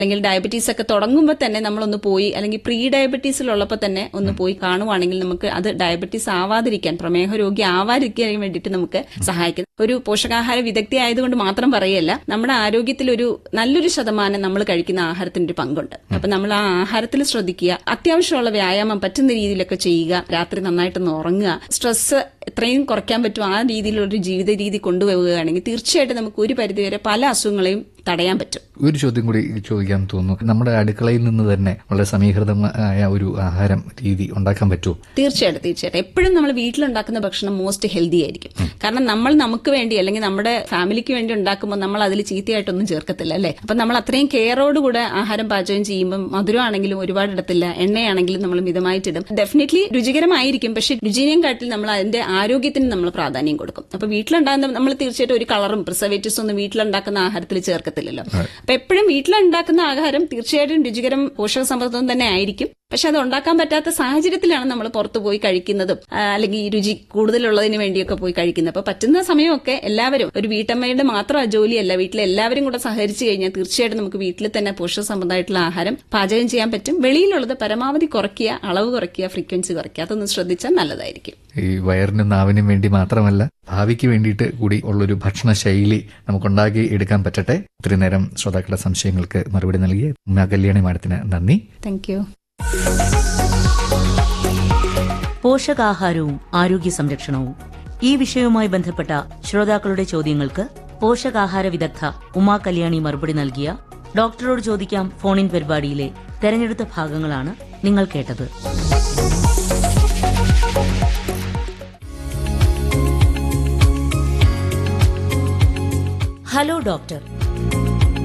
അല്ലെങ്കിൽ ഡയബറ്റീസ് ഒക്കെ തുടങ്ങുമ്പോൾ തന്നെ നമ്മളൊന്ന് പോയി അല്ലെങ്കിൽ പ്രീ ഡയബറ്റീസിലുള്ളപ്പോൾ തന്നെ ഒന്ന് പോയി കാണുവാണെങ്കിൽ നമുക്ക് അത് ഡയബറ്റീസ് ആവാതിരിക്കാൻ പ്രമേഹ രോഗി ആവാതിരിക്കാൻ വേണ്ടിയിട്ട് നമുക്ക് സഹായിക്കും ഒരു പോഷകാഹാര വിദഗ്ധി ആയതുകൊണ്ട് മാത്രം പറയല്ല നമ്മുടെ ആരോഗ്യത്തിൽ ഒരു നല്ലൊരു ശതമാനം നമ്മൾ കഴിക്കുന്ന ആഹാരത്തിന്റെ ഒരു പങ്കുണ്ട് അപ്പൊ നമ്മൾ ആ ആഹാരത്തിൽ ശ്രദ്ധിക്കുക അത്യാവശ്യമുള്ള വ്യായാമം പറ്റുന്ന രീതിയിലൊക്കെ ചെയ്യുക രാത്രി നന്നായിട്ടൊന്ന് ഉറങ്ങുക സ്ട്രെസ് എത്രയും കുറയ്ക്കാൻ പറ്റും ആ രീതിയിലുള്ള ഒരു ജീവിത രീതി കൊണ്ടുപോവുകയാണെങ്കിൽ തീർച്ചയായിട്ടും നമുക്ക് ഒരു പരിധിവരെ പല അസുഖങ്ങളെയും തടയാൻ പറ്റും ഒരു ചോദ്യം കൂടി ചോദിക്കാൻ തോന്നുന്നു നമ്മുടെ അടുക്കളയിൽ നിന്ന് തന്നെ വളരെ സമീകൃതമായ ഒരു ആഹാരം രീതി ഉണ്ടാക്കാൻ പറ്റുമോ തീർച്ചയായിട്ടും തീർച്ചയായിട്ടും എപ്പോഴും നമ്മൾ വീട്ടിലുണ്ടാക്കുന്ന ഭക്ഷണം മോസ്റ്റ് ഹെൽത്തി ആയിരിക്കും കാരണം നമ്മൾ നമുക്ക് വേണ്ടി അല്ലെങ്കിൽ നമ്മുടെ ഫാമിലിക്ക് വേണ്ടി ഉണ്ടാക്കുമ്പോൾ നമ്മൾ അതിൽ ചീത്തയായിട്ടൊന്നും ചേർക്കത്തില്ല അല്ലേ അപ്പൊ നമ്മൾ അത്രയും കെയറോടുകൂടെ ആഹാരം പാചകം ചെയ്യുമ്പോൾ മധുരമാണെങ്കിലും ഒരുപാട് ഇടത്തില്ല എണ്ണയാണെങ്കിലും നമ്മൾ മിതമായിട്ടിടും ഡെഫിനറ്റ്ലി രുചികരമായിരിക്കും പക്ഷെ രുചിനെയും കാട്ടിൽ നമ്മൾ അതിന്റെ ആരോഗ്യത്തിന് നമ്മൾ പ്രാധാന്യം കൊടുക്കും അപ്പൊ വീട്ടിലുണ്ടാകുന്ന നമ്മൾ തീർച്ചയായിട്ടും ഒരു കളറും പ്രിസർവേറ്റീവ്സ് ഒന്നും വീട്ടിലുണ്ടാക്കുന്ന ആഹാരത്തിൽ ചേർക്കത്തില്ലല്ലോ അപ്പൊ എപ്പോഴും വീട്ടിലുണ്ടാക്കുന്ന ആഹാരം തീർച്ചയായിട്ടും രുചികരം പോഷക സമൃദ്ധം തന്നെ ആയിരിക്കും പക്ഷെ അത് ഉണ്ടാക്കാൻ പറ്റാത്ത സാഹചര്യത്തിലാണ് നമ്മൾ പുറത്തു പോയി കഴിക്കുന്നതും ആ, അല്ലെങ്കിൽ ഈ രുചി കൂടുതലുള്ളതിന് വേണ്ടിയൊക്കെ പോയി കഴിക്കുന്നത് അപ്പൊ പറ്റുന്ന സമയമൊക്കെ എല്ലാവരും ഒരു വീട്ടമ്മയുടെ മാത്രം ആ ജോലിയല്ല വീട്ടിലെ എല്ലാവരും കൂടെ സഹകരിച്ചു കഴിഞ്ഞാൽ തീർച്ചയായിട്ടും നമുക്ക് വീട്ടിൽ തന്നെ പോഷക സംബന്ധമായിട്ടുള്ള ആഹാരം പാചകം ചെയ്യാൻ പറ്റും വെളിയിലുള്ളത് പരമാവധി കുറയ്ക്കുക അളവ് കുറയ്ക്കുക ഫ്രീക്വൻസി കുറയ്ക്കുക അതൊന്ന് ശ്രദ്ധിച്ചാൽ നല്ലതായിരിക്കും ഈ വയറിനും നാവിനും വേണ്ടി മാത്രമല്ല ഭാവിക്ക് വേണ്ടിയിട്ട് കൂടി ഉള്ളൊരു ഭക്ഷണ ശൈലി നമുക്കുണ്ടാക്കി എടുക്കാൻ പറ്റട്ടെ ഇത്രയും നേരം ശ്രോതാക്കളുടെ സംശയങ്ങൾക്ക് മറുപടി നൽകിയ ഉമ്മ കല്യാണി മാഡത്തിന് നന്ദി താങ്ക് യു പോഷകാഹാരവും ആരോഗ്യ സംരക്ഷണവും ഈ വിഷയവുമായി ബന്ധപ്പെട്ട ശ്രോതാക്കളുടെ ചോദ്യങ്ങൾക്ക് പോഷകാഹാര വിദഗ്ധ ഉമാ കല്യാണി മറുപടി നൽകിയ ഡോക്ടറോട് ചോദിക്കാം ഫോണിൻ പരിപാടിയിലെ തെരഞ്ഞെടുത്ത ഭാഗങ്ങളാണ് നിങ്ങൾ കേട്ടത് ഹലോ ഡോക്ടർ